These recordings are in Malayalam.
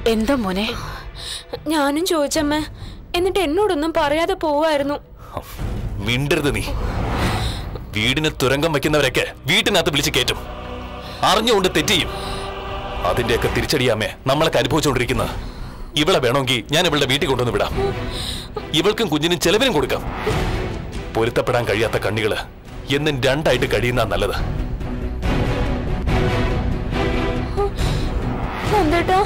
എന്താ മോനെ ഞാനും ചോദിച്ചമ്മ എന്നിട്ട് എന്നോടൊന്നും പറയാതെ പോവായിരുന്നു മിണ്ടരുത് നീ വീടിന് തുരങ്കം വയ്ക്കുന്നവരൊക്കെ വീട്ടിനകത്ത് വിളിച്ച് കയറ്റും അറിഞ്ഞുകൊണ്ട് തെറ്റ് ചെയ്യും അതിന്റെയൊക്കെ തിരിച്ചടിയാമേ നമ്മളൊക്കെ അനുഭവിച്ചുകൊണ്ടിരിക്കുന്നത് ഇവളെ വേണമെങ്കിൽ ഞാൻ ഇവളുടെ വീട്ടിൽ കൊണ്ടുവന്ന് വിടാം ഇവൾക്കും കുഞ്ഞിനും ചെലവിനും കൊടുക്കാം പൊരുത്തപ്പെടാൻ കഴിയാത്ത കണ്ണികള് എന്നും രണ്ടായിട്ട് കഴിയുന്ന നല്ലത് എന്തേട്ടാ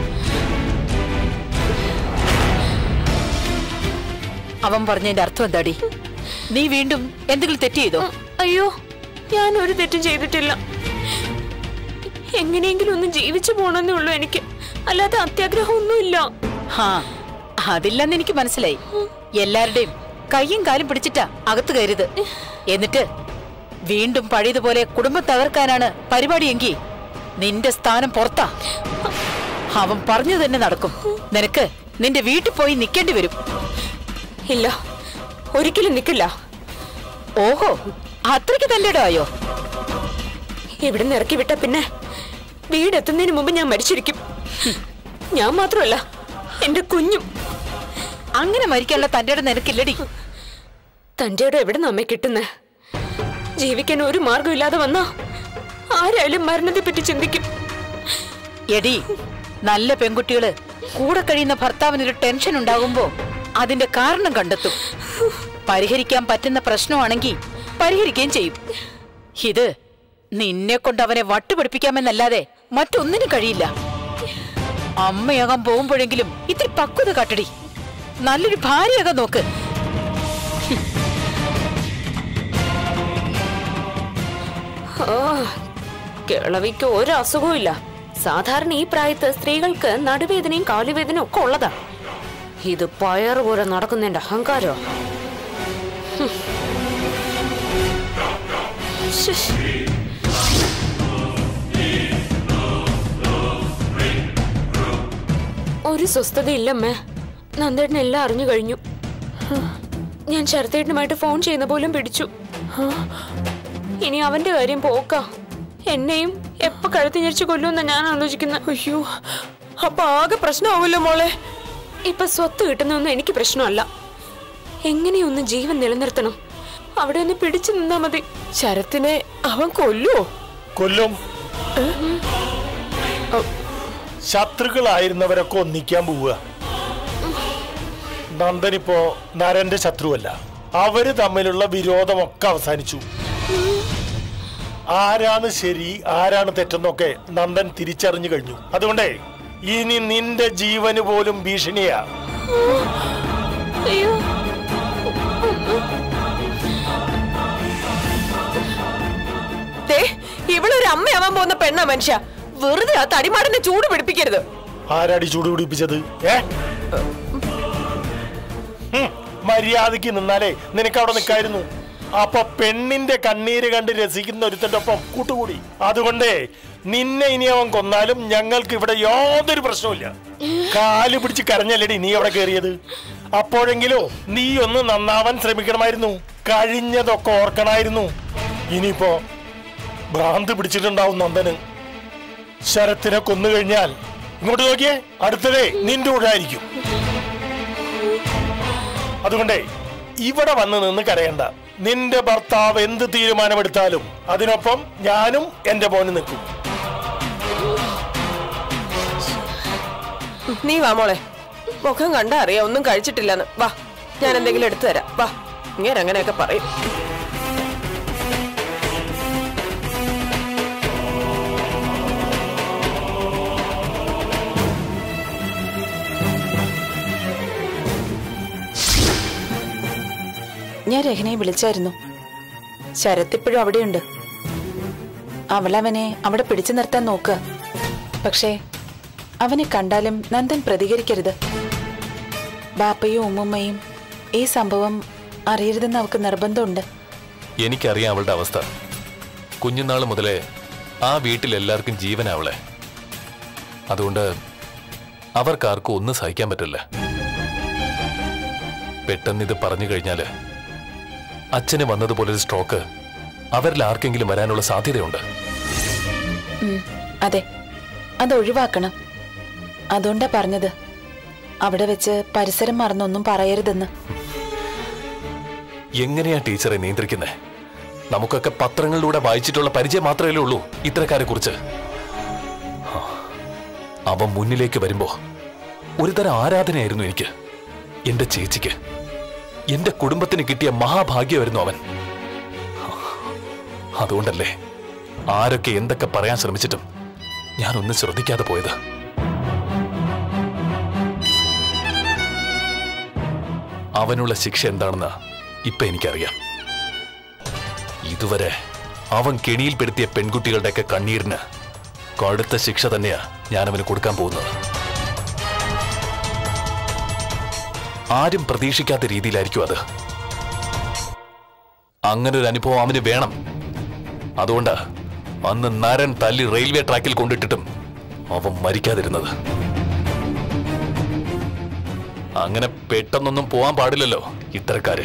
അവൻ പറഞ്ഞതിന്റെ അർത്ഥം എന്താടി നീ വീണ്ടും എന്തെങ്കിലും തെറ്റ് ചെയ്തോ അയ്യോ ഞാൻ ഒരു തെറ്റും ചെയ്തിട്ടില്ല എങ്ങനെയെങ്കിലും ഒന്ന് ജീവിച്ചു പോണെന്നേ ഉള്ളൂ എനിക്ക് അല്ലാതെ അത്യാഗ്രഹം ഒന്നുമില്ല ഹാ അതില്ലെന്ന് എനിക്ക് മനസ്സിലായി എല്ലാവരുടെയും കയ്യും കാലും പിടിച്ചിട്ടാ അകത്ത് കയറിയത് എന്നിട്ട് വീണ്ടും പഴയതുപോലെ കുടുംബം തകർക്കാനാണ് പരിപാടിയെങ്കിൽ നിന്റെ സ്ഥാനം പുറത്താ അവൻ പറഞ്ഞു തന്നെ നടക്കും നിനക്ക് നിന്റെ വീട്ടിൽ പോയി നിൽക്കേണ്ടി വരും ഇല്ല ഒരിക്കലും നിൽക്കില്ല ഓഹോ അത്രയ്ക്ക് തന്റെ ആയോ ഇവിടെ നിന്ന് ഇറക്കി വിട്ട പിന്നെ വീടെത്തുന്നതിന് മുമ്പ് ഞാൻ മരിച്ചിരിക്കും ഞാൻ മാത്രമല്ല എന്റെ കുഞ്ഞും അങ്ങനെ മരിക്കാനുള്ള തന്റെ നിനക്കില്ലടി തന്റെ ഇടം എവിടെ നമ്മെ കിട്ടുന്നേ ജീവിക്കാൻ ഒരു മാർഗമില്ലാതെ വന്നാ ആരായാലും മരണത്തെ പറ്റി ചിന്തിക്കും എടി നല്ല പെൺകുട്ടികള് കൂടെ കഴിയുന്ന ഭർത്താവിനൊരു ടെൻഷൻ ഉണ്ടാകുമ്പോ അതിന്റെ കാരണം കണ്ടെത്തും പരിഹരിക്കാൻ പറ്റുന്ന പ്രശ്നമാണെങ്കിൽ പരിഹരിക്കുകയും ചെയ്യും ഇത് നിന്നെ കൊണ്ട് അവനെ വട്ടുപിടിപ്പിക്കാമെന്നല്ലാതെ മറ്റൊന്നിനും കഴിയില്ല അമ്മയാകാൻ പോകുമ്പോഴെങ്കിലും ഇത്തിരി പക്വത കാട്ടടി നല്ലൊരു ഭാര്യയാകാൻ നോക്ക് ഓ കിളവിക്ക് ഒരു അസുഖവും ഇല്ല സാധാരണ ഈ പ്രായത്ത് സ്ത്രീകൾക്ക് നടുവേദനയും കാലുവേദനയും ഒക്കെ ഉള്ളതാ ഇത് പയറ് പോലെ നടക്കുന്നതിന്റെ അഹങ്കാരോ ഹും. ശ്ശ്. ഒരു സ്വസ്ഥതയില്ലമ്മേ നന്ദേട്ടൻ എല്ലാം അറിഞ്ഞു കഴിഞ്ഞു ഹും. ഞാൻ ശരത്തേട്ടനുമായിട്ട് ഫോൺ ചെയ്യുന്ന പോലും പിടിച്ചു ഹും. ഇനി അവന്റെ കാര്യം പോക്ക എന്നെയും എപ്പോ കഴുത്തി ഞെരിച്ച് കൊല്ലുമെന്ന ഞാൻ ആലോചിക്കുന്നത് അയ്യോ അപ്പൊ ആകെ പ്രശ്നമാവുമല്ലോ മോളെ ഇപ്പൊ സ്വത്ത് കിട്ടുന്നൊന്നും എനിക്ക് പ്രശ്നമല്ല എങ്ങനെയൊന്ന് ജീവൻ നിലനിർത്തണം അവിടെ ഒന്ന് പിടിച്ചു നിന്നാ മതി ശരത്തിനെ അവൻ കൊല്ലുവോ കൊല്ലും ശത്രുക്കളായിരുന്നവരൊക്കെ ഒന്നിക്കാൻ പോവുക നന്ദനിപ്പോ നരന്റെ ശത്രുവല്ല അവര് തമ്മിലുള്ള വിരോധമൊക്കെ അവസാനിച്ചു ആരാണ് ശരി ആരാണ് തെറ്റെന്നൊക്കെ നന്ദൻ തിരിച്ചറിഞ്ഞു കഴിഞ്ഞു അതുകൊണ്ടേ ഇനി നിന്റെ ജീവന് പോലും ഭീഷണിയാ അയ്യോ ഇവളൊരു അമ്മയാവാൻ പോകുന്ന പെണ്ണാ മനുഷ്യ വെറുതെ ആ തടിമാടനെ ചൂട് പിടിപ്പിക്കരുത് ആരാടി ചൂട് പിടിപ്പിച്ചത് ഏ ഹും, മര്യാദയ്ക്ക് നിന്നാലേ നിനക്ക് അവിടെ നിൽക്കായിരുന്നു അപ്പൊ പെണ്ണിന്റെ കണ്ണീര് കണ്ട് രസിക്കുന്ന ഒരുത്തന്റെ ഒപ്പം കൂട്ടുകൂടി അതുകൊണ്ടേ നിന്നെ ഇനി അവൻ കൊന്നാലും ഞങ്ങൾക്ക് ഇവിടെ യാതൊരു പ്രശ്നവുമില്ല കാല് പിടിച്ച് കരഞ്ഞല്ലടി നീ അവിടെ കയറിയത് അപ്പോഴെങ്കിലോ നീ ഒന്ന് നന്നാവാൻ ശ്രമിക്കണമായിരുന്നു കഴിഞ്ഞതൊക്കെ ഓർക്കണമായിരുന്നു ഇനിയിപ്പോ ഭ്രാന്ത് പിടിച്ചിട്ടുണ്ടാവും നന്ദന് ശരത്തിനെ കൊന്നു കഴിഞ്ഞാൽ ഇങ്ങോട്ട് നോക്കിയേ അടുത്തതേ നിന്റെ കൂടെ ആയിരിക്കും അതുകൊണ്ടേ ഇവിടെ വന്ന് നിന്ന് കരയണ്ട നിന്റെ ഭർത്താവ് എന്ത് തീരുമാനമെടുത്താലും അതിനൊപ്പം ഞാനും എന്റെ മോന് നിൽക്കും നീ വാ മോളെ മുഖം കണ്ടാ അറിയാം ഒന്നും കഴിച്ചിട്ടില്ലെന്ന് വാ ഞാൻ എന്തെങ്കിലും എടുത്തു തരാം വാ ഇങ്ങനെ അങ്ങനെയൊക്കെ പറയും ഞാൻ രഹനയെ വിളിച്ചായിരുന്നു ശരത് ഇപ്പോഴും അവിടെയുണ്ട് അവളവനെ അവിടെ പിടിച്ചു നിർത്താൻ നോക്കുക പക്ഷേ അവനെ കണ്ടാലും നന്ദൻ പ്രതികരിക്കരുത് ബാപ്പയും ഉമ്മുമ്മയും ഈ സംഭവം അറിയരുതെന്ന് അവൾക്ക് നിർബന്ധമുണ്ട് എനിക്കറിയാം അവളുടെ അവസ്ഥ കുഞ്ഞുനാൾ മുതലേ ആ വീട്ടിൽ എല്ലാവർക്കും ജീവനാ അവളെ അതുകൊണ്ട് അവർക്കാർക്കും ഒന്നും സഹിക്കാൻ പറ്റില്ല പെട്ടെന്ന് ഇത് പറഞ്ഞു കഴിഞ്ഞാല് അച്ഛന് വന്നതുപോലൊരു സ്ട്രോക്ക് അവരിൽ ആർക്കെങ്കിലും വരാനുള്ള സാധ്യതയുണ്ട് ഉം, അതെ അത് ഒഴിവാക്കണം അതുകൊണ്ടാ പറഞ്ഞത് അവിടെ വെച്ച് പരിസരം മറന്നൊന്നും പറയരുതെന്ന് എങ്ങനെയാ ടീച്ചറെ നിയന്ത്രിക്കുന്നത് നമുക്കൊക്കെ പത്രങ്ങളിലൂടെ വായിച്ചിട്ടുള്ള പരിചയം മാത്രമേ ഉള്ളൂ ഇത്തരക്കാരെ കുറിച്ച് അവൻ മുന്നിലേക്ക് വരുമ്പോ ഒരുതരം ആരാധനയായിരുന്നു എനിക്ക് എന്റെ ചേച്ചിക്ക് എന്റെ കുടുംബത്തിന് കിട്ടിയ മഹാഭാഗ്യമായിരുന്നു അവൻ അതുകൊണ്ടല്ലേ ആരൊക്കെ എന്തൊക്കെ പറയാൻ ശ്രമിച്ചിട്ടും ഞാനൊന്നും ശ്രദ്ധിക്കാതെ പോയത് അവനുള്ള ശിക്ഷ എന്താണെന്ന് ഇപ്പൊ എനിക്കറിയാം ഇതുവരെ അവൻ കെണിയിൽപ്പെടുത്തിയ പെൺകുട്ടികളുടെയൊക്കെ കണ്ണീരിന് കടുത്ത ശിക്ഷ തന്നെയാ ഞാൻ അവന് കൊടുക്കാൻ പോകുന്നത് ആരും പ്രതീക്ഷിക്കാത്ത രീതിയിലായിരിക്കും അത് അങ്ങനെ ഒരു അനുഭവം അവന് വേണം അതുകൊണ്ടാ അന്ന് നരൻ തല്ലി റെയിൽവേ ട്രാക്കിൽ കൊണ്ടിട്ടിട്ടും അവൻ മരിക്കാതിരുന്നത് അങ്ങനെ പെട്ടെന്നൊന്നും പോവാൻ പാടില്ലല്ലോ ഇത്തരക്കാര്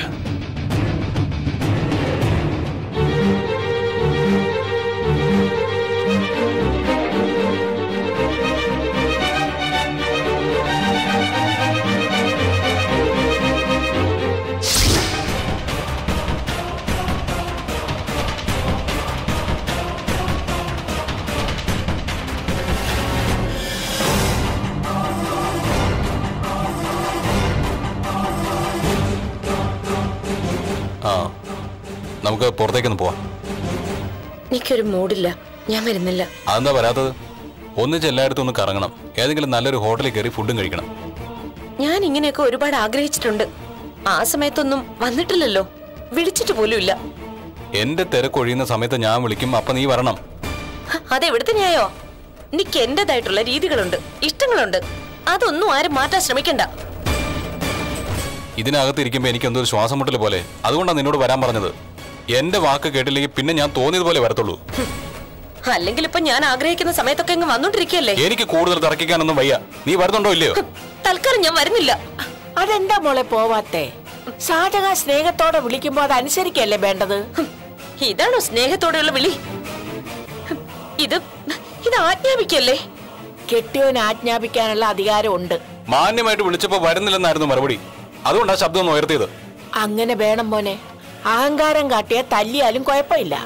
ആ നമുക്ക് പുറത്തേക്കൊന്ന് പോവാം എനിക്കൊരു മൂഡില്ല ഞാൻ വരുന്നില്ല അതെന്താ വരാത്തത് ഒന്നിച്ച് എല്ലായിടത്തും ഒന്ന് കറങ്ങണം ഏതെങ്കിലും നല്ലൊരു ഹോട്ടലിൽ കയറി ഫുഡും കഴിക്കണം ഞാൻ ഇങ്ങനെയൊക്കെ ഒരുപാട് ആഗ്രഹിച്ചിട്ടുണ്ട് ആ സമയത്തൊന്നും വന്നിട്ടില്ലല്ലോ വിളിച്ചിട്ട് പോലും ഇല്ല എന്റെ തിരക്കൊഴിയുന്ന സമയത്ത് ഞാൻ വിളിക്കും അപ്പൊ നീ വരണം ഹ, അതെവിടുത്തെ ന്യായോ എനിക്ക് എന്റേതായിട്ടുള്ള രീതികളുണ്ട് ഇഷ്ടങ്ങളുണ്ട് അതൊന്നും ആരും മാറ്റാൻ ശ്രമിക്കണ്ട ഇതിനകത്ത് ഇരിക്കുമ്പോ എനിക്ക് എന്തോ ഒരു ശ്വാസം മുട്ടൽ പോലെ അതുകൊണ്ടാണ് നിന്നോട് വരാൻ പറഞ്ഞത് എന്റെ വാക്ക് കേട്ടില്ലെങ്കിൽ പിന്നെ ഞാൻ തോന്നിയതുപോലെ വരത്തുള്ളൂ അല്ലെങ്കിൽ ഇപ്പൊ ഞാൻ ആഗ്രഹിക്കുന്ന സമയത്തൊക്കെ ഇങ്ങ് വന്നോണ്ടിരിക്കല്ലേ എനിക്ക് കൂടുതൽ തർക്കിക്കാനൊന്നും വയ്യ നീ വരുന്നുണ്ടോ ഇല്ലയോ തൽക്കാലം ഞാൻ വരുന്നില്ല അതെന്താ മോളെ പോവാത്തെ ഷാജഹാൻ സ്നേഹത്തോടെ വിളിക്കുമ്പോ അത് അനുസരിക്കല്ലേ വേണ്ടത് ഹും, ഇതാണോ സ്നേഹത്തോടെയുള്ള വിളി ഹും, ഇത് ഇത് ആജ്ഞാപിക്കല്ലേ കെട്ടിയോന് ആജ്ഞാപിക്കാനുള്ള അധികാരമുണ്ട് മാന്യമായിട്ട് വിളിച്ചപ്പോ വരുന്നില്ലെന്നായിരുന്നു മറുപടി അതുകൊണ്ടാ ശബ്ദം ഒന്ന് ഉയർത്തിയത് അങ്ങനെ വേണം മോനെ അഹങ്കാരം കാട്ടിയ തല്ലിയാലും കുഴപ്പമില്ല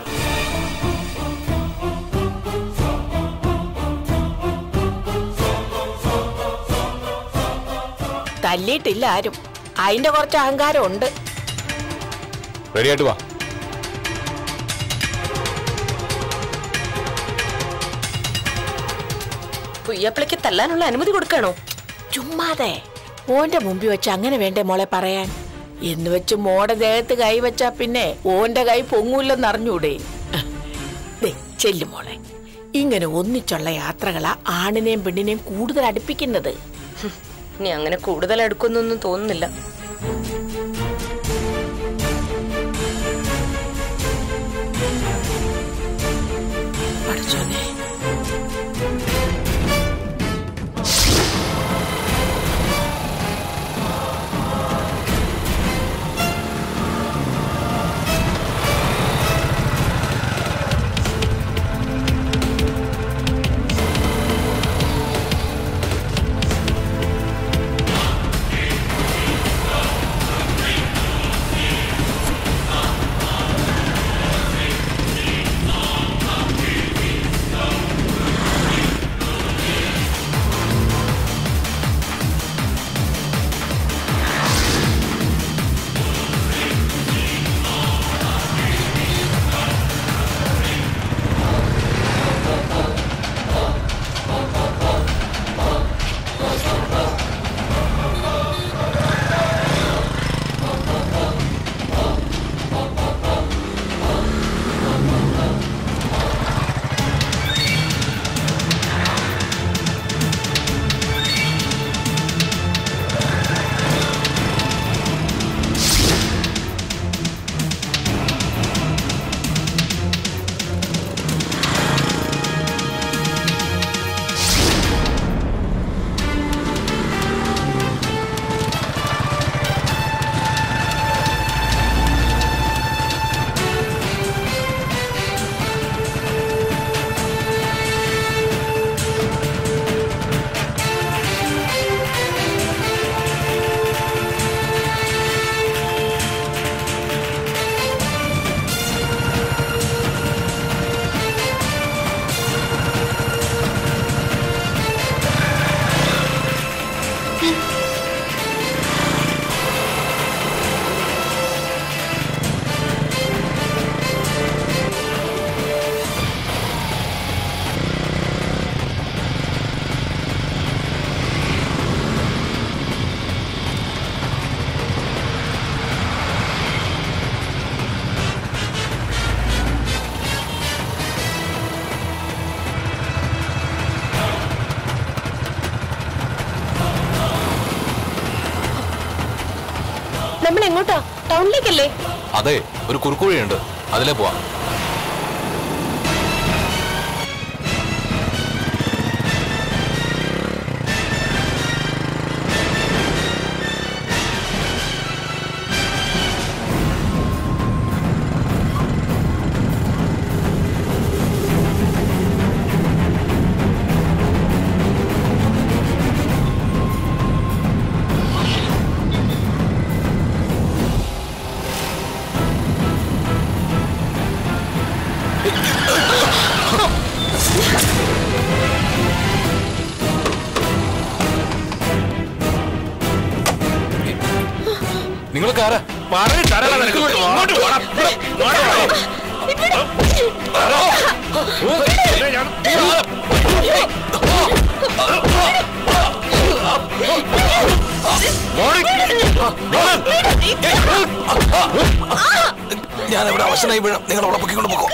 തല്ലിയിട്ടില്ല ആരും അതിന്റെ കുറച്ച് അഹങ്കാരം ഉണ്ട് റെഡിയായിട്ട് വാ പുയ്യപ്പിളയ്ക്ക് തല്ലാനുള്ള അനുമതി കൊടുക്കണോ ചുമ്മാതെ ഓന്റെ മുമ്പിൽ വെച്ച് അങ്ങനെ വേണ്ടേ മോളെ പറയാൻ എന്ന് വെച്ച് മോടെ ദേഹത്ത് കൈ വെച്ചാ പിന്നെ ഓന്റെ കൈ പൊങ്ങൂല്ലെന്ന് അറിഞ്ഞൂടെ ദേ, ചെല്ലു മോളെ ഇങ്ങനെ ഒന്നിച്ചുള്ള യാത്രകളാ ആണിനെയും പെണ്ണിനെയും കൂടുതൽ അടുപ്പിക്കുന്നത് ഇനി അങ്ങനെ കൂടുതൽ അടുക്കൊന്നൊന്നും തോന്നുന്നില്ല പഠിച്ചോനെ ആ ടൗണിലേക്കല്ലേ അതെ ഒരു കുറുക്കുവഴിയുണ്ട് അതിലേ പോവാം നിങ്ങൾക്ക് ആരാ ഞാൻ ഇവിടെ അവശനായി വീഴാം നിങ്ങൾ അവിടെ പൊക്കിക്കൊണ്ട് പോകോ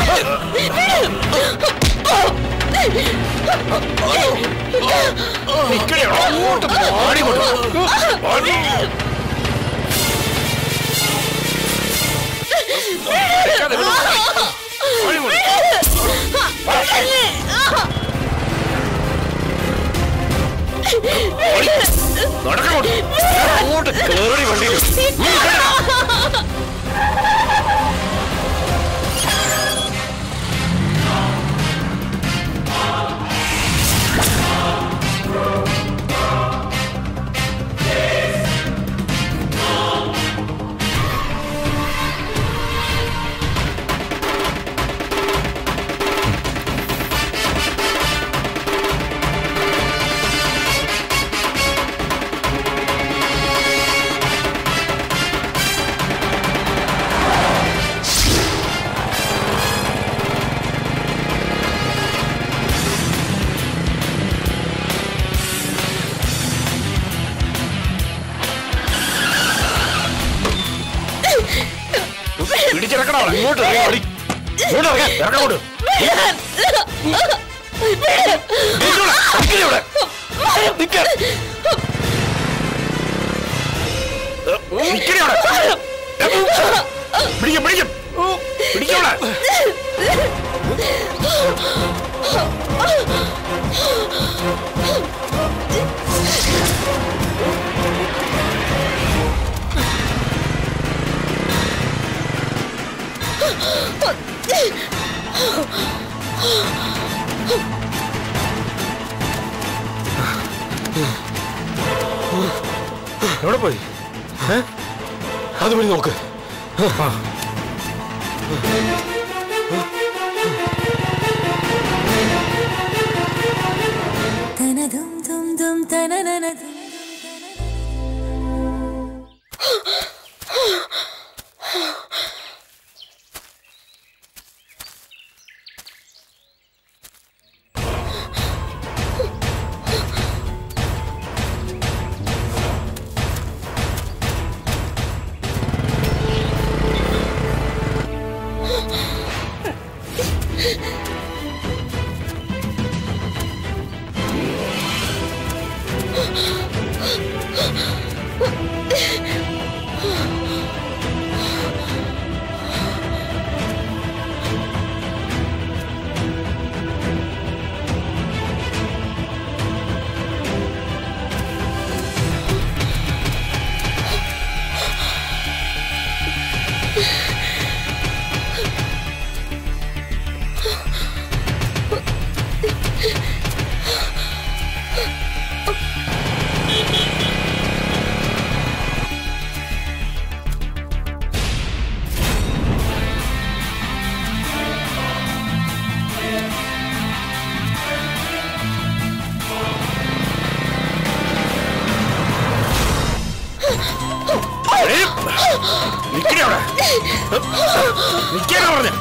പിടിച്ചിറക്കണോ ഇങ്ങോട്ട് ഇറങ്ങി ഓടി. ഇങ്ങോട്ട് ഇറങ്ങാൻ ഇറങ്ങോട്ട് പിടിക്കും പിടിക്കും പിടിക്കവിടെ എവിടെ പോയി ഏ? അത് വഴി നോക്ക് ആ. നിക്കണേ അവിടെ നിക്കാനാ പറഞ്ഞ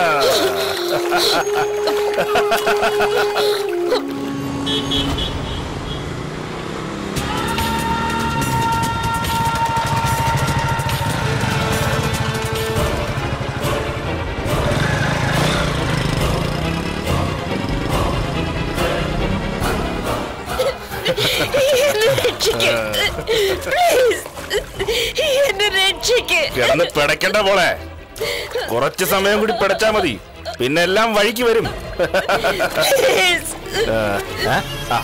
എന്നെ രക്ഷിക്ക് പ്ലീസ് എന്നെ രക്ഷിക്ക് കിടന്ന് പിടയ്ക്കണ്ട പോളെ കുറച്ച് സമയം കൂടി പിടച്ചാ മതി പിന്നെ എല്ലാം വഴിക്ക് വരും പ്ലീസ് ആ, ആ, ആ.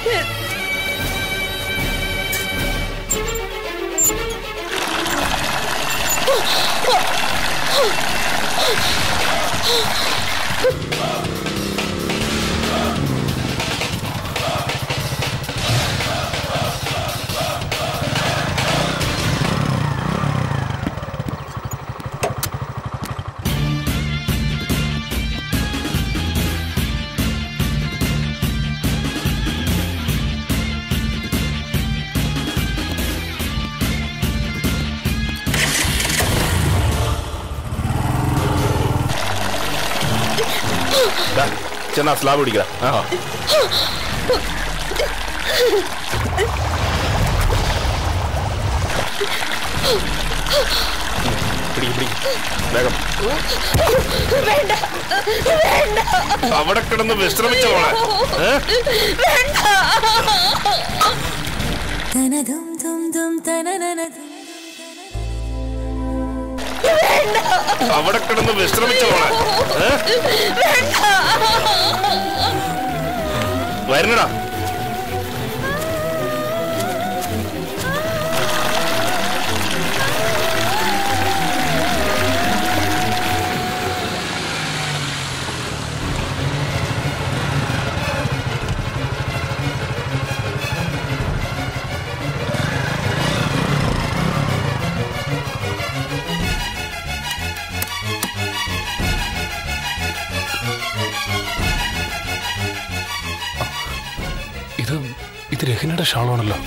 ദാ, ചെന്നാ സ്ലാബ് പിടിക്കുക ആ പിടി പിടി വേഗം അവിടെ കിടന്ന് വിശ്രമിച്ച മോളെ ഏ? അവിടെ കിടന്ന് വിശ്രമിച്ച മോളെ ഏ? വരുന്നടാ ഇത് ഇത് രഹനയുടെ ഷാളാണല്ലോ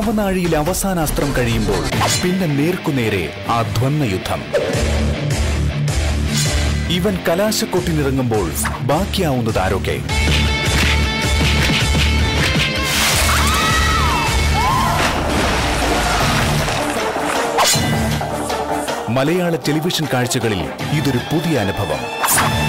നവനാഴിയിൽ അവസാന അസ്ത്രം കഴിയുമ്പോൾ പിന്നെ നേർക്കുനേരെ ആ ധ്വന്ന യുദ്ധം ഇവൻ കലാശക്കൊട്ടിനിറങ്ങുമ്പോൾ ബാക്കിയാവുന്നത് ആരൊക്കെ മലയാള ടെലിവിഷൻ കാഴ്ചകളിൽ ഇതൊരു പുതിയ അനുഭവം